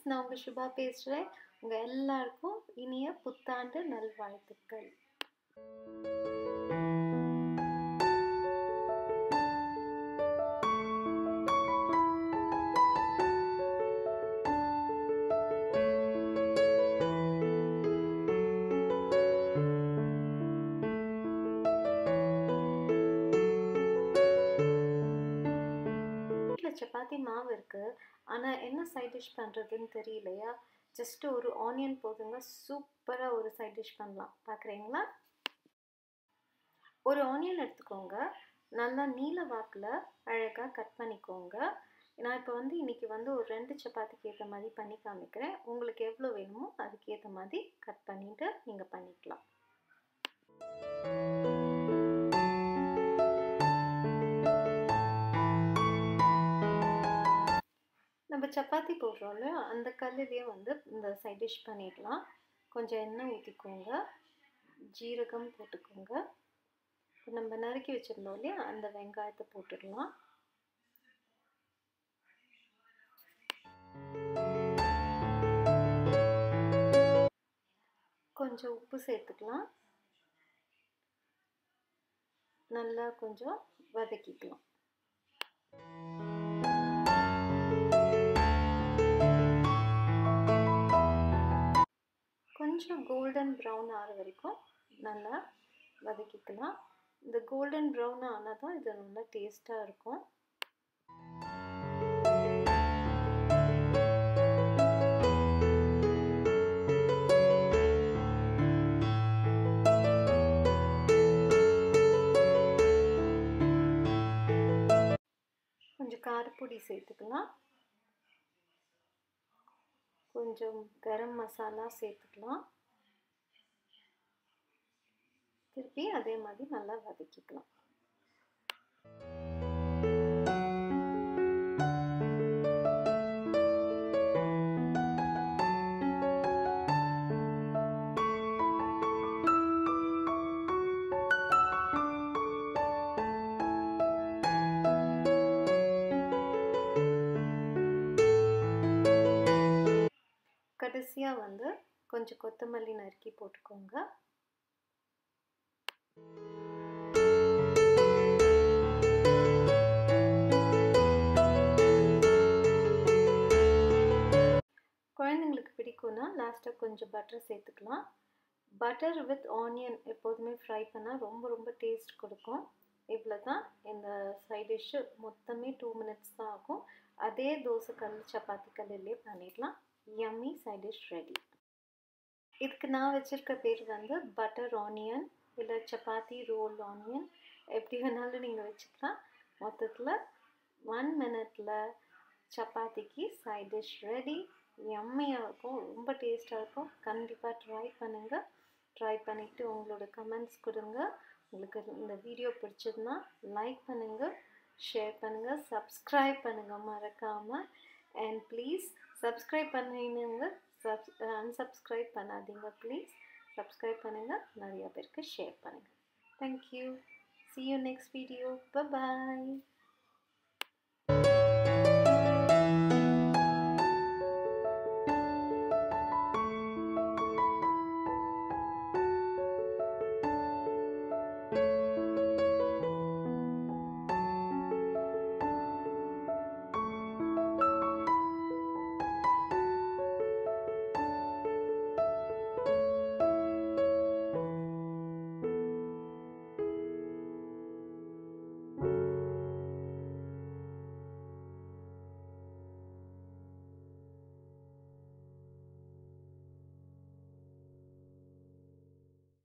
நான் உங்கள் சுபா பேசுகிறேன் உங்கள் எல்லாருக்கும் இனிய புத்தாண்டு நல்வாழ்த்துக்கள் வீட்டில் சப்பாத்தி மாவு இருக்குது ஆனால் என்ன சைட் டிஷ் பண்ணுறதுன்னு தெரியலையா ஜஸ்ட் ஒரு ஆனியன் போதுங்க சூப்பராக ஒரு சைட் டிஷ் பண்ணலாம் பார்க்குறீங்களா ஒரு ஆனியன் எடுத்துக்கோங்க நல்லா நீல வாக்கில் அழகாக கட் பண்ணிக்கோங்க நான் இப்போ வந்து இன்றைக்கி வந்து ஒரு ரெண்டு சப்பாத்திக்கு ஏற்ற மாதிரி பண்ணி காமிக்கிறேன் உங்களுக்கு எவ்வளோ வேணுமோ அதுக்கு ஏற்ற மாதிரி கட் பண்ணிவிட்டு நீங்கள் பண்ணிக்கலாம் நம்ம சப்பாத்தி போடுறோம்ல அந்த கல்லுலேயே வந்து இந்த சைட் டிஷ் பண்ணிடலாம் கொஞ்சம் எண்ணெய் ஊற்றிக்கோங்க ஜீரகம் போட்டுக்கோங்க இப்போ நம்ம நறுக்கி வச்சுருந்தோம் இல்லையா அந்த வெங்காயத்தை போட்டுடலாம் கொஞ்சம் உப்பு சேர்த்துக்கலாம் நல்லா கொஞ்சம் வதக்கிக்கலாம் கொஞ்சம் கோல்டன் ப்ரௌன் ஆகிற வரைக்கும் நல்லா வதக்கிக்கலாம் இந்த கோல்டன் ப்ரௌன் ஆனால் தான் இது நல்லா டேஸ்ட்டாக இருக்கும் கொஞ்சம் காரப்பொடி சேர்த்துக்கலாம் கொஞ்சம் கரம் மசாலா சேர்த்துக்கலாம் திருப்பி அதே மாதிரி நல்லா வதக்கிக்கலாம் கடைசியாக வந்து கொஞ்சம் கொத்தமல்லி நறுக்கி போட்டுக்கோங்க குழந்தைங்களுக்கு பிடிக்கும்னா லாஸ்ட்டாக கொஞ்சம் பட்டர் சேர்த்துக்கலாம் பட்டர் வித் ஆனியன் எப்போதுமே ஃப்ரை பண்ணால் ரொம்ப ரொம்ப டேஸ்ட் கொடுக்கும் இவ்வளோ தான் இந்த சைட் டிஷ்ஷு மொத்தமே டூ மினிட்ஸ் தான் ஆகும் அதே தோசை கல் சப்பாத்தி கல்லிலே பண்ணிடலாம் யம்மி சைட் டிஷ் ரெடி இதுக்கு நான் வச்சுருக்க பேர் வந்து பட்டர் ஆனியன் இல்லை சப்பாத்தி ரோல் ஆனியன் எப்படி வேணாலும் நீங்கள் வச்சுக்கலாம் மொத்தத்தில் ஒன் மினிட்ல சப்பாத்திக்கு சைட் டிஷ் ரெடி எம்மையாக இருக்கும் ரொம்ப டேஸ்ட்டாக இருக்கும் கண்டிப்பாக ட்ரை பண்ணுங்கள் ட்ரை பண்ணிவிட்டு உங்களோட கமெண்ட்ஸ் கொடுங்க உங்களுக்கு இந்த வீடியோ பிடிச்சதுன்னா லைக் பண்ணுங்கள் ஷேர் பண்ணுங்கள் சப்ஸ்கிரைப் பண்ணுங்கள் மறக்காமல் அண்ட் ப்ளீஸ் சப்ஸ்கிரைப் பண்ணினுங்க சப் அன்சப்ஸ்கிரைப் பண்ணாதீங்க ப்ளீஸ் சப்ஸ்கிரைப் பண்ணுங்கள் நிறைய பேருக்கு ஷேர் பண்ணுங்கள் thank you see you next video bye